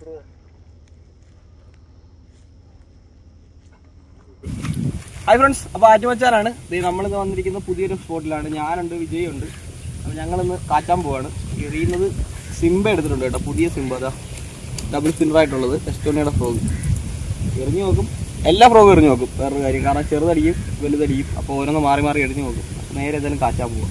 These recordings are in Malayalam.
ഹായ് ഫ്രണ്ട്സ് അപ്പോൾ ആറ്റുവച്ചാലാണ് നമ്മളിന്ന് വന്നിരിക്കുന്ന പുതിയൊരു സ്പോട്ടിലാണ് ഞാനുണ്ട് വിജയുണ്ട് അപ്പോൾ ഞങ്ങളിന്ന് കാറ്റാൻ പോവാണ് എറിയുന്നത് സിംബ എടുത്തിട്ടുണ്ട് കേട്ടോ പുതിയ സിംബ അതാ ഡബിൾ സിൽവർ ആയിട്ടുള്ളത് എസ്റ്റോണിയുടെ ഫ്രോഗ് എറിഞ്ഞു നോക്കും എല്ലാ ഫ്രോഗും എറിഞ്ഞു നോക്കും വേറൊരു കാര്യം കാരണം ചെറുതടിയും വലുതടിയും അപ്പോൾ ഓരോന്ന് മാറി മാറി എറിഞ്ഞു നോക്കും അപ്പോൾ നേരെ ഏതായാലും കാറ്റാൻ പോവാം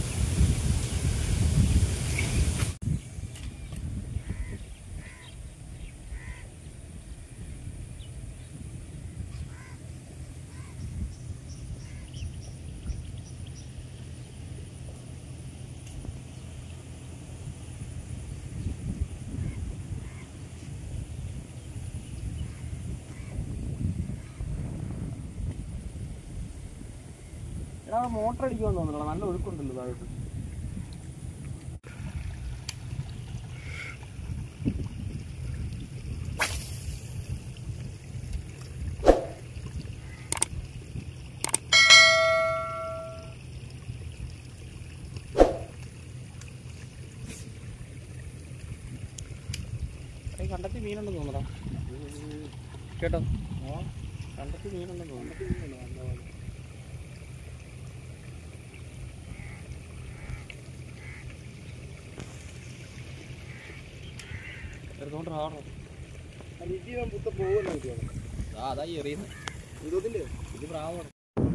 എടാ മോട്ടർ അടിക്കുമെന്ന് തോന്നുന്നില്ല നല്ല ഒഴുക്കുണ്ടല്ലോ താഴോട്ട് ഏയ് കണ്ടത്തി മീനുണ്ടെന്ന് തോന്നടാ കേട്ടോ കണ്ടത്തി മീനുണ്ടെന്ന് തോന്നുന്നു എടുത്തോണ്ട് ആടോ ആ അതാ ഈ എറിയുന്നത് ഇത് പ്രാവാണ്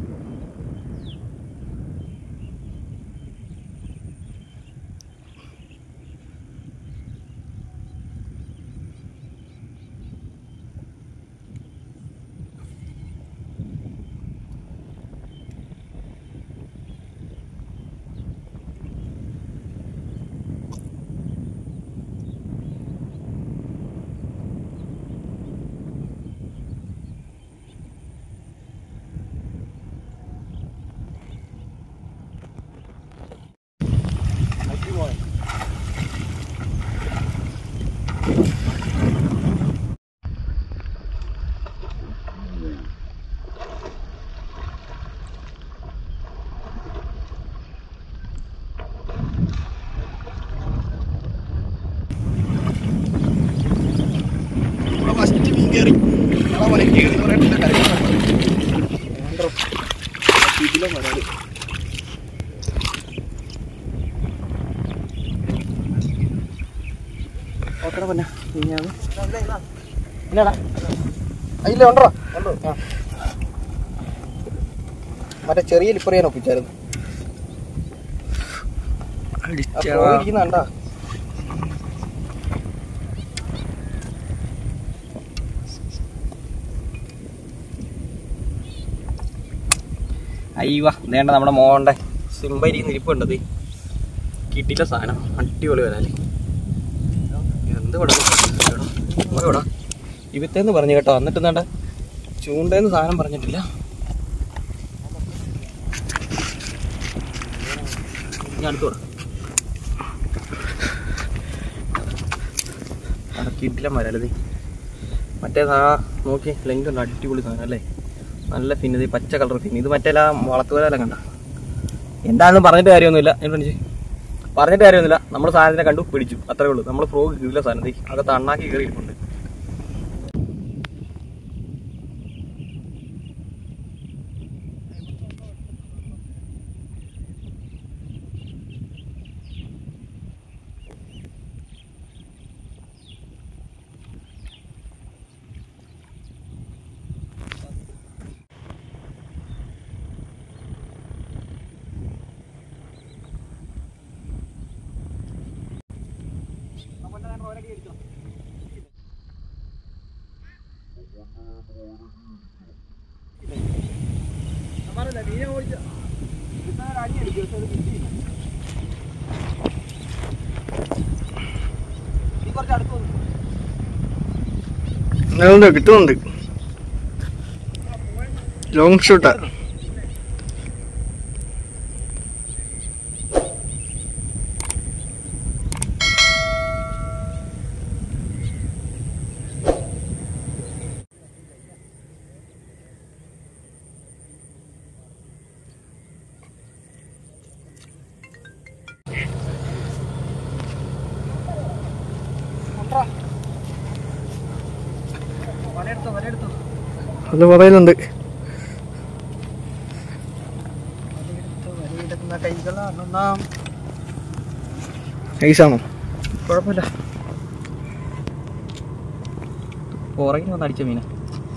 ഫസ്റ്റ് മീൻ കയറി ഇതിലും വരാത് ഓക്കെ പിന്നെ ഇനിയത് ഇല്ലടാ ഇല്ല ഉണ്ടോ ഉണ്ടോ ആ മറ്റേ ചെറിയ ലിപ്പറിയാൻ ഒപ്പിച്ചായിരുന്നു ആ ഫ്രോ ഇരിക്കുന്ന കണ്ടാ അയ്യവ വേണ്ട നമ്മുടെ മോളുടെ സിംബ ഇരിക്കുന്ന ഇരിപ്പുണ്ടത് കിട്ടിയില്ല സാധനം അടിപൊളി വരാല് എന്ത് ഇവിടെ ഇവത്തേന്ന് പറഞ്ഞു കേട്ടോ എന്നിട്ട് എന്താ ചൂണ്ടേന്ന് സാധനം പറഞ്ഞിട്ടില്ല ഞാൻ അടുത്ത് വിടാം അവിടെ കിട്ടില്ല വരാലത് മറ്റേ സാ നോക്കി ലെങ്ക് ഉണ്ട് അടിപൊളി സാധനം അല്ലേ നല്ല ഫിൻ ഇത് പച്ച കളർ ഫിൻ ഇത് മറ്റേ വളർത്തുവരെല്ലാം കണ്ട എന്താണെന്ന് പറഞ്ഞിട്ട് കാര്യമൊന്നുമില്ല എൻ്റെ ഫ്രണ്ട്സ് പറഞ്ഞിട്ട് കാര്യമൊന്നുമില്ല നമ്മൾ സാധനത്തിനെ കണ്ടു പിടിച്ചു അത്രേ ഉള്ളൂ നമ്മൾ ഫ്രോഗ് കിട്ടില്ല സാധനം ദേ അകത്ത് അണ്ണാക്കി കയറി ഇരിപ്പുണ്ട് അതുകൊണ്ട് കിട്ടുന്നുണ്ട് ലോങ് ഷൂട്ടാ അത് പറയുന്നുണ്ട് ഐസാണോ കുഴപ്പമില്ല പുറകിന് വന്ന് അടിച്ച മീന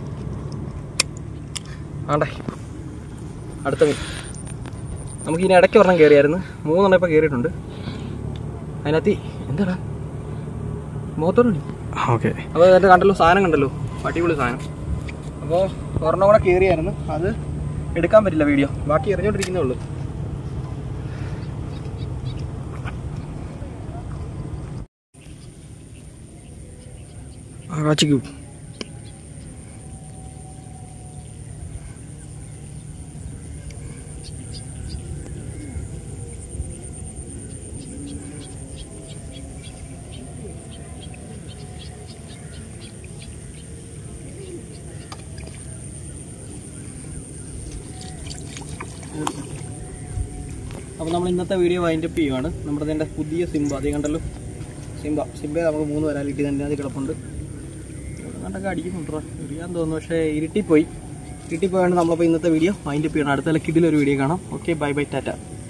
ആണ്ടേ അടുത്ത മീൻ നമുക്ക് ഇനി ഇടയ്ക്ക് ഒരെണ്ണം കയറിയായിരുന്നു മൂന്നെണ്ണം ഇപ്പോൾ കയറിയിട്ടുണ്ട് അതിനകത്ത് എന്താടാ മുഖത്തോടുണ്ട് ഓക്കെ അപ്പോൾ അതിൻ്റെ കണ്ടല്ലോ സാധനം കണ്ടല്ലോ അടിപൊളി സാധനം അപ്പോൾ ഒരെണ്ണം കൂടെ കയറിയായിരുന്നു അത് എടുക്കാൻ പറ്റില്ല വീഡിയോ ബാക്കി എറിഞ്ഞോണ്ടിരിക്കുന്നേ ഉള്ളൂ കാച്ചിക്കൂ അപ്പോൾ നമ്മൾ ഇന്നത്തെ വീഡിയോ വൈൻഡപ്പ് ചെയ്യുവാണ് നമ്മുടെ ഇതിൻ്റെ പുതിയ സിംബ അതേ കണ്ടല്ലോ സിംബ സിംബയെ നമുക്ക് മൂന്ന് വരാൻ കിട്ടി തന്നെ അത് കിടപ്പുണ്ട് കണ്ടൊക്കെ അടിക്കുന്നുണ്ടോ ഇരിക്കാൻ തോന്നുന്നു പക്ഷേ ഇരുട്ടിപ്പോയി ഇരുട്ടിപ്പോയാണ് നമ്മളപ്പോൾ ഇന്നത്തെ വീഡിയോ വൈൻഡപ്പ് ചെയ്യണം അടുത്ത ലക്കിഡിലൊരു വീഡിയോ കാണാം ഓക്കെ ബൈ ബൈ ടാറ്റ